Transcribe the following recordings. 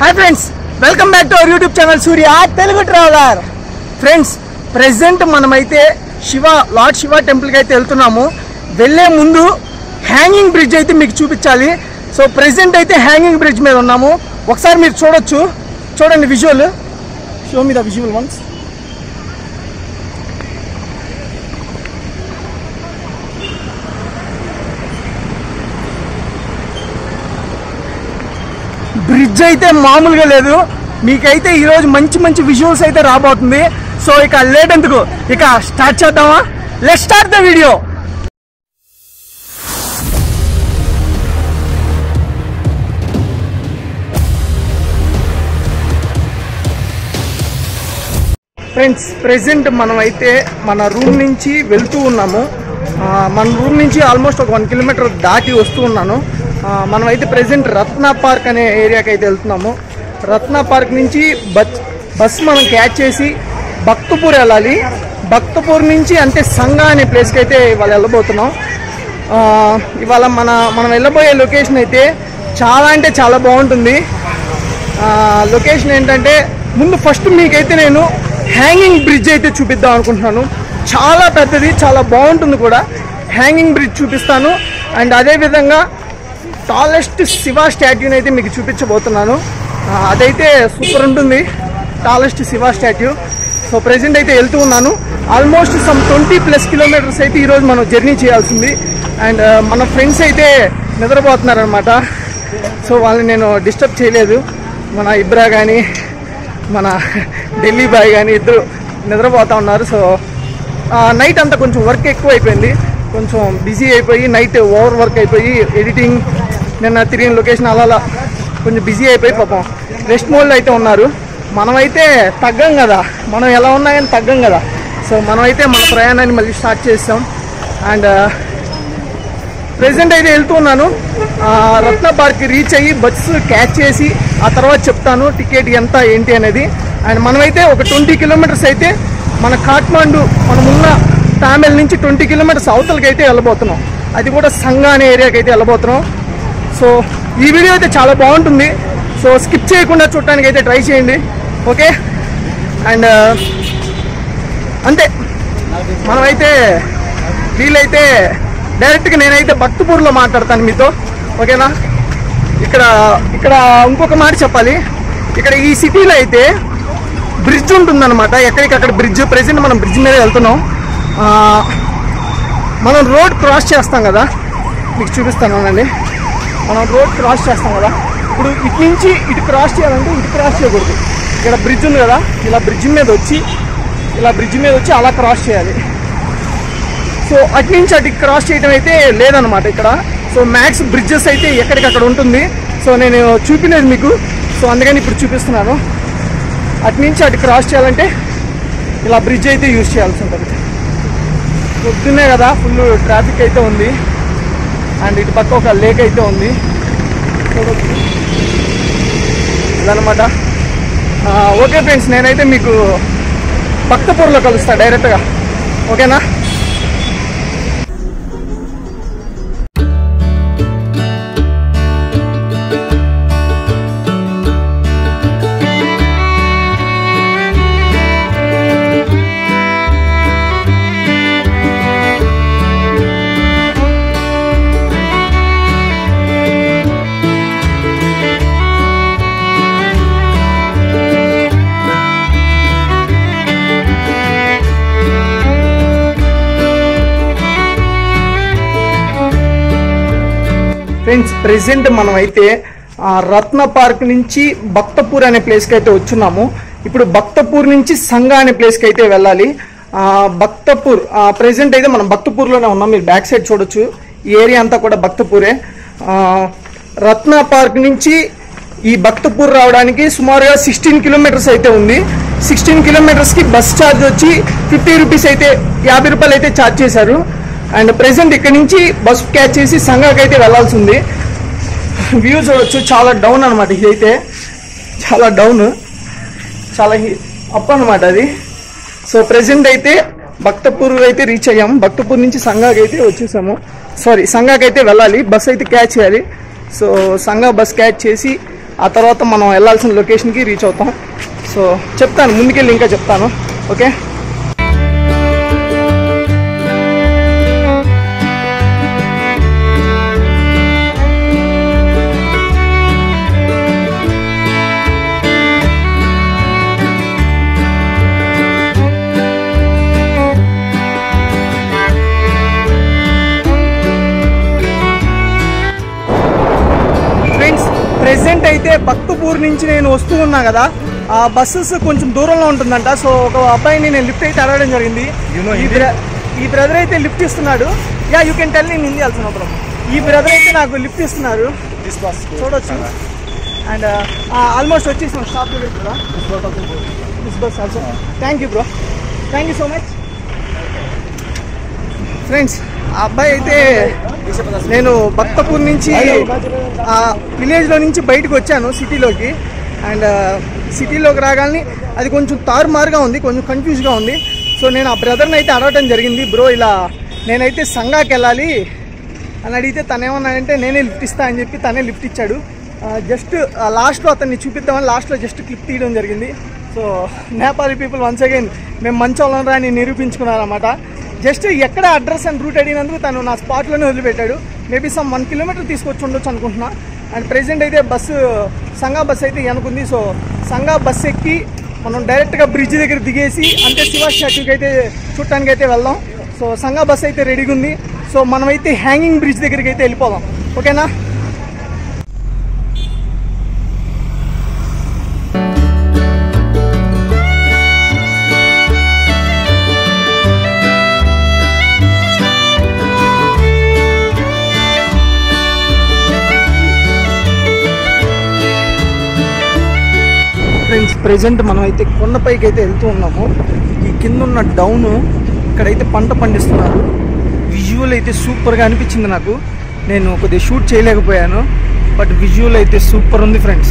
Hi friends welcome back to our YouTube channel Surya Telugu traveller friends present మనమైతే Shiva lord Shiva టెంపుల్కి అయితే వెళ్తున్నాము వెళ్ళే ముందు హ్యాంగింగ్ బ్రిడ్జ్ అయితే మీకు చూపించాలి సో ప్రెసెంట్ అయితే హ్యాంగింగ్ బ్రిడ్జ్ మీద ఉన్నాము ఒకసారి మీరు చూడొచ్చు చూడండి విజువల్ షో మీద విజువల్ వన్స్ బ్రిడ్జ్ అయితే మామూలుగా లేదు మీకైతే ఈరోజు మంచి మంచి విజువల్స్ అయితే రాబోతుంది సో ఇక లేట్ ఎందుకు ఇక స్టార్ట్ చేద్దామా let start the video friends present మనం అయితే మన రూమ్ నుంచి వెళ్తూ ఉన్నాము ఆ, మన రూమ్ నుంచి ఆల్మోస్ట్ ఒక వన్ కిలోమీటర్ దాటి వస్తూ ఉన్నాను ఆ, మనం అయితే ప్రెసెంట్ రత్న పార్క్ అనే ఏరియాకి అయితే వెళ్తున్నాము రత్న పార్క్ నుంచి బస్ బస్ మనం క్యాచ్ చేసి భక్తపూర్ వెళ్ళాలి భక్తపూర్ నుంచి అంటే సంగా అనే ప్లేస్కి అయితే ఇవాళ వెళ్ళబోతున్నాం ఆ, ఇవాళ మన మనం వెళ్ళబోయే లొకేషన్ అయితే చాలా అంటే చాలా బాగుంటుంది ఆ, లొకేషన్ ఏంటంటే ముందు ఫస్ట్ మీకైతే నేను హ్యాంగింగ్ బ్రిడ్జ్ అయితే చూపిద్దాం అనుకుంటున్నాను చాలా పెద్దది చాలా బాగుంటుంది కూడా హ్యాంగింగ్ బ్రిడ్జ్ చూపిస్తాను అండ్ అదేవిధంగా టాలెస్ట్ శివ స్టాట్యూని అయితే మీకు చూపించబోతున్నాను ఆ, అదైతే సూపర్ ఉంటుంది tallest Shiva statue so present అయితే వెళ్తూ ఉన్నాను almost some twenty plus kilometres అయితే ఈరోజు మనం జర్నీ చేయాల్సింది అండ్ మన ఫ్రెండ్స్ అయితే నిద్రపోతున్నారనమాట సో వాళ్ళని నేను డిస్టర్బ్ చేయలేదు మన ఇబ్రా కానీ మన ఢిల్లీ బాయ్ కానీ ఇద్దరు నిద్రపోతూ ఉన్నారు సో నైట్ అంతా కొంచెం వర్క్ ఎక్కువ అయిపోయింది కొంచెం బిజీ అయిపోయి నైట్ ఓవర్ వర్క్ అయిపోయి ఎడిటింగ్ నిన్న తిరిగిన లొకేషన్ అలా అలా కొంచెం బిజీ అయిపోయి పాపం రెస్ట్ మోడ్లో అయితే ఉన్నారు మనమైతే తగ్గం కదా మనం ఎలా ఉన్నాయని తగ్గం కదా సో మనమైతే మన ప్రయాణాన్ని మళ్ళీ స్టార్ట్ చేస్తాం అండ్ ప్రెసెంట్ అయితే వెళ్తున్నాను ఆ, రత్న పార్క్ రీచ్ అయ్యి బస్సు క్యాచ్ చేసి ఆ తర్వాత చెప్తాను టికెట్ ఎంత ఏంటి అనేది అండ్ మనమైతే ఒక ట్వంటీ కిలోమీటర్స్ అయితే మన కాఠ్మాండు మనం ఉన్న తామిల్ నుంచి ట్వంటీ కిలోమీటర్స్ అవతలకి అయితే వెళ్ళబోతున్నాం అది కూడా సంగా అనే ఏరియాకి అయితే వెళ్ళబోతున్నాం సో ఈ వీడియో అయితే చాలా బాగుంటుంది సో స్కిప్ చేయకుండా చూడటానికి అయితే ట్రై చేయండి ఓకే అండ్ అంతే మనమైతే వీలైతే డైరెక్ట్గా నేనైతే భక్తపూర్లో మాట్లాడతాను మీతో ఓకేనా ఇక్కడ ఇక్కడ ఇంకొక మాట చెప్పాలి ఇక్కడ ఈ సిటీలో అయితే బ్రిడ్జ్ ఉంటుందన్నమాట ఎక్కడికక్కడ బ్రిడ్జ్ ప్రెసెంట్ మనం బ్రిడ్జ్ మీద వెళ్తున్నాం ఆ, మనం రోడ్ క్రాస్ చేస్తాం కదా మీకు చూపిస్తాను అండి మనం రోడ్ క్రాస్ చేస్తాం కదా ఇప్పుడు ఇటు నుంచి ఇటు క్రాస్ చేయాలంటే ఇటు క్రాస్ చేయకూడదు ఇక్కడ బ్రిడ్జ్ ఉంది కదా ఇలా బ్రిడ్జ్ మీద వచ్చి ఇలా బ్రిడ్జ్ మీద వచ్చి అలా క్రాస్ చేయాలి సో అటు నుంచి అటు క్రాస్ చేయడం అయితే లేదనమాట ఇక్కడ సో మ్యాక్స్ బ్రిడ్జెస్ అయితే ఎక్కడికక్కడ ఉంటుంది సో నేను చూపిలేదు మీకు సో అందుకని ఇప్పుడు చూపిస్తున్నాను అటు నుంచి అటు క్రాస్ చేయాలంటే ఇలా బ్రిడ్జ్ అయితే యూజ్ చేయాల్సి ఉంటుంది పొద్దున్నే కదా ఫుల్ ట్రాఫిక్ అయితే ఉంది అండ్ ఇటు పక్క ఒక లేక్ అయితే ఉంది చూడొచ్చు ఇదనమాట ఓకే ఫ్రెండ్స్ నేనైతే మీకు భక్తపూర్లో కలుస్తా డైరెక్ట్గా ఓకేనా ఫ్రెండ్స్ ప్రెసెంట్ మనం అయితే ఆ, రత్న పార్క్ నుంచి భక్తపూర్ అనే ప్లేస్కి అయితే వచ్చున్నాము ఇప్పుడు భక్తపూర్ నుంచి సంగా అనే ప్లేస్కి అయితే వెళ్ళాలి ఆ, భక్తపూర్ ప్రెసెంట్ అయితే మనం భక్తపూర్లోనే ఉన్నాం మీరు బ్యాక్ సైడ్ చూడొచ్చు ఈ ఏరియా అంతా కూడా భక్తపూరే ఆ, రత్న పార్క్ నుంచి ఈ భక్తపూర్ రావడానికి సుమారుగా సిక్స్టీన్ కిలోమీటర్స్ అయితే ఉంది సిక్స్టీన్ కిలోమీటర్స్కి బస్ ఛార్జ్ వచ్చి ఫిఫ్టీ రూపీస్ అయితే యాభై రూపాయలు అయితే ఛార్జ్ చేశారు అండ్ ప్రెసెంట్ ఇక్కడ నుంచి బస్ క్యాచ్ చేసి సంగాకి అయితే వెళ్ళాల్సి ఉంది వ్యూ చూడొచ్చు చాలా డౌన్ అనమాట ఇదైతే చాలా డౌన్ చాలా అప్ అనమాట అది సో ప్రెసెంట్ అయితే భక్తపూర్ అయితే రీచ్ అయ్యాం భక్తపూర్ నుంచి సంగాకి అయితే వచ్చేసాము సారీ సంగాకి అయితే వెళ్ళాలి బస్ అయితే క్యాచ్ చేయాలి సో సంగా బస్ క్యాచ్ చేసి ఆ తర్వాత మనం వెళ్ళాల్సిన లొకేషన్కి రీచ్ అవుతాం సో చెప్తాను ముందుకెళ్ళి ఇంకా చెప్తాను ఓకే ఫ్రెండ్స్ ప్రెసెంట్ అయితే భక్తపూర్ నుంచి నేను వస్తూ ఉన్నా కదా ఆ బస్సెస్ కొంచెం దూరంలో ఉంటుందంట సో ఒక అబ్బాయిని నేను లిఫ్ట్ అయితే అడగడం జరిగింది You know ఈ Hindi? బ్ర- ఈ బ్రదర్ అయితే లిఫ్ట్ ఇస్తున్నాడు yeah you can tell in Hindi also problem ఈ బ్రదర్ అయితే నాకు లిఫ్ట్ ఇస్తున్నారు This bus goes చూడొచ్చు అండ్ ఆల్మోస్ట్ వచ్చేసాం స్టాప్ కదా this bus also thank you bro thank you so much friends ఆ అబ్బాయి అయితే నేను భక్తపూర్ నుంచి ఆ విలేజ్లో నుంచి బయటకు వచ్చాను సిటీలోకి అండ్ సిటీలోకి రాగానే అది కొంచెం తారుమారుగా ఉంది కొంచెం కన్ఫ్యూజ్గా ఉంది సో నేను ఆ బ్రదర్ని అయితే అడగటం జరిగింది బ్రో ఇలా నేనైతే సంగాకి వెళ్ళాలి అని అడిగితే తను ఏమన్నాడంటే నేనే లిఫ్ట్ ఇస్తా అని చెప్పి తనే లిఫ్ట్ ఇచ్చాడు జస్ట్ లాస్ట్లో అతన్ని చూపిద్దామని లాస్ట్లో జస్ట్ క్లిప్ తీయడం జరిగింది so Nepali people once again మేము మంచి వాళ్ళం రా అని నిరూపించుకున్నారన్నమాట జస్ట్ ఎక్కడ అడ్రస్ అండ్ రూట్ అడిగినందుకు తను నా స్పాట్లోనే వదిలిపెట్టాడు మేబీ సమ్ వన్ కిలోమీటర్ తీసుకొచ్చి ఉండొచ్చు అనుకుంటున్నా అండ్ ప్రెసెంట్ అయితే బస్సు సంగా బస్సు అయితే వెనుకుంది సో సంగా బస్సు ఎక్కి మనం డైరెక్ట్గా బ్రిడ్జ్ దగ్గర దిగేసి అంటే శివ స్టాట్యూకి అయితే చూడటానికి అయితే వెళ్దాం సో సంగా బస్సు అయితే రెడీగా ఉంది సో మనమైతే హ్యాంగింగ్ బ్రిడ్జ్ దగ్గరికి అయితే వెళ్ళిపోదాం ఓకేనా ఫ్రెండ్స్ ప్రెసెంట్ మనం అయితే కొండపైకి అయితే వెళ్తూ ఉన్నాము ఈ కింద ఉన్న డౌన్ ఇక్కడైతే పంట పండిస్తున్నారు విజువల్ అయితే సూపర్గా అనిపించింది నాకు నేను కొద్దిగా షూట్ చేయలేకపోయాను బట్ విజువల్ అయితే సూపర్ ఉంది ఫ్రెండ్స్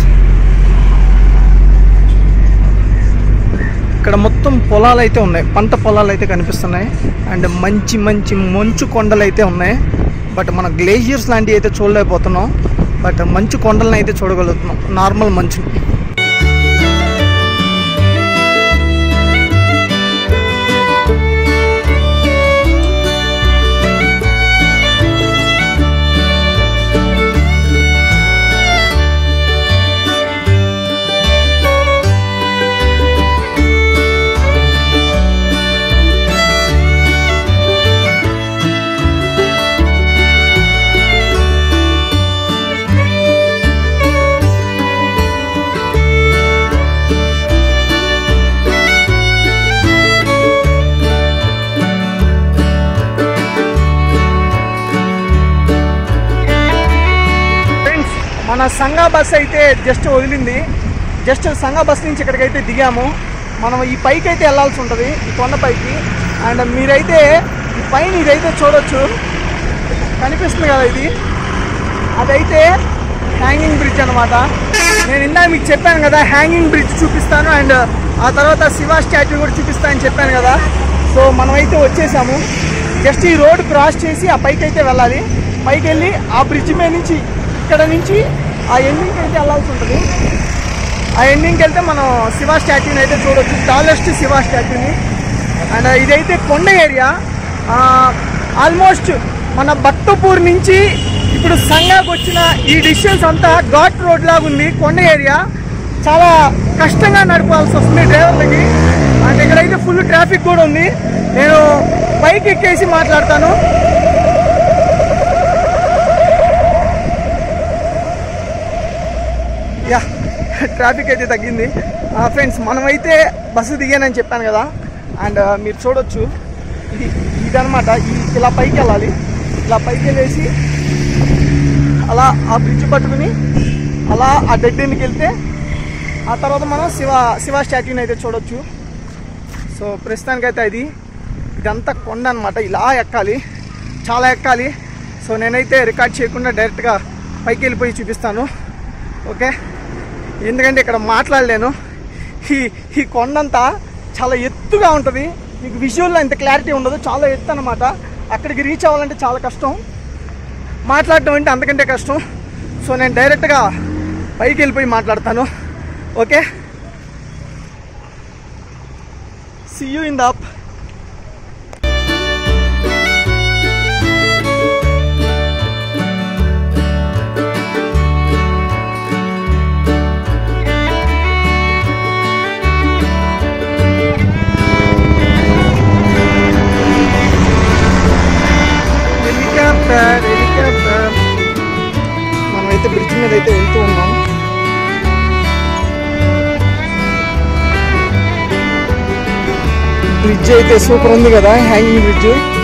ఇక్కడ మొత్తం పొలాలు అయితే ఉన్నాయి పంట పొలాలు అయితే కనిపిస్తున్నాయి అండ్ మంచి మంచి మంచు కొండలు అయితే ఉన్నాయి బట్ మన గ్లేషియర్స్ లాంటివి అయితే చూడలేకపోతున్నాం బట్ మంచు కొండలను అయితే చూడగలుగుతున్నాం నార్మల్ మంచుని ఫ్రెండ్స్ మన సంగా బస్ అయితే జస్ట్ వదిలింది జస్ట్ సంగా బస్ నుంచి ఇక్కడికైతే దిగాము మనం ఈ పైకి అయితే వెళ్ళాల్సి ఉంటుంది ఈ కొండ పైకి అండ్ మీరైతే ఈ పైన ఇదైతే చూడొచ్చు కనిపిస్తుంది కదా ఇది అదైతే హ్యాంగింగ్ బ్రిడ్జ్ అనమాట నేను ఇందాక మీకు చెప్పాను కదా హ్యాంగింగ్ బ్రిడ్జ్ చూపిస్తాను అండ్ ఆ తర్వాత శివ స్టాట్యూ కూడా చూపిస్తానని చెప్పాను కదా సో మనమైతే వచ్చేసాము జస్ట్ ఈ రోడ్ క్రాస్ చేసి ఆ పైకి అయితే వెళ్ళాలి పైకి వెళ్ళి ఆ బ్రిడ్జ్ మీద నుంచి ఇక్కడ నుంచి ఆ ఎండింగ్కి అయితే వెళ్ళాల్సి ఉంటుంది ఆ ఎండింగ్కి వెళ్తే మనం శివ స్టాట్యూని అయితే చూడొచ్చు టాలెస్ట్ శివ స్టాట్యూని అండ్ ఇదైతే కొండ ఏరియా ఆల్మోస్ట్ మన భక్తపూర్ నుంచి ఇప్పుడు సంగాకు వచ్చిన ఈ డిస్టెన్స్ అంతా ఘాట్ రోడ్ లాగా ఉంది కొండ ఏరియా చాలా కష్టంగా నడపాల్సి వస్తుంది డ్రైవర్లకి అండ్ ఇక్కడైతే ఫుల్ ట్రాఫిక్ కూడా ఉంది నేను పైకి ఎక్కేసి మాట్లాడతాను యా ట్రాఫిక్ అయితే తగ్గింది ఫ్రెండ్స్ మనమైతే బస్సు దిగానని చెప్పాను కదా అండ్ మీరు చూడొచ్చు ఇది ఇదనమాట ఈ ఇలా పైకి వెళ్ళాలి ఇలా పైకి వెళ్ళేసి అలా ఆ బ్రిడ్జ్ పట్టుకుని అలా ఆ డెడ్ ఎండ్కి వెళ్తే ఆ తర్వాత మనం శివ శివ స్టాట్యూని అయితే చూడొచ్చు సో ప్రస్తుతానికైతే అది ఇదంతా కొండ అనమాట ఇలా ఎక్కాలి చాలా ఎక్కాలి సో నేనైతే రికార్డ్ చేయకుండా డైరెక్ట్గా పైకి వెళ్ళిపోయి చూపిస్తాను ఓకే ఎందుకంటే ఇక్కడ మాట్లాడలేను ఈ ఈ కొండంతా చాలా ఎత్తుగా ఉంటుంది మీకు విజువల్లో ఇంత క్లారిటీ ఉండదు చాలా ఎత్తు అనమాట అక్కడికి రీచ్ అవ్వాలంటే చాలా కష్టం మాట్లాడటం అంటే అంతకంటే కష్టం సో నేను డైరెక్ట్గా పైకి వెళ్ళిపోయి మాట్లాడతాను okay see you in the up helicopter helicopter మనమైతే బ్రిడ్జ్ మీద అయితే వెళ్తూ ఉన్నాం బ్రిడ్జ్ అయితే సూపర్ ఉంది కదా హ్యాంగింగ్ బ్రిడ్జ్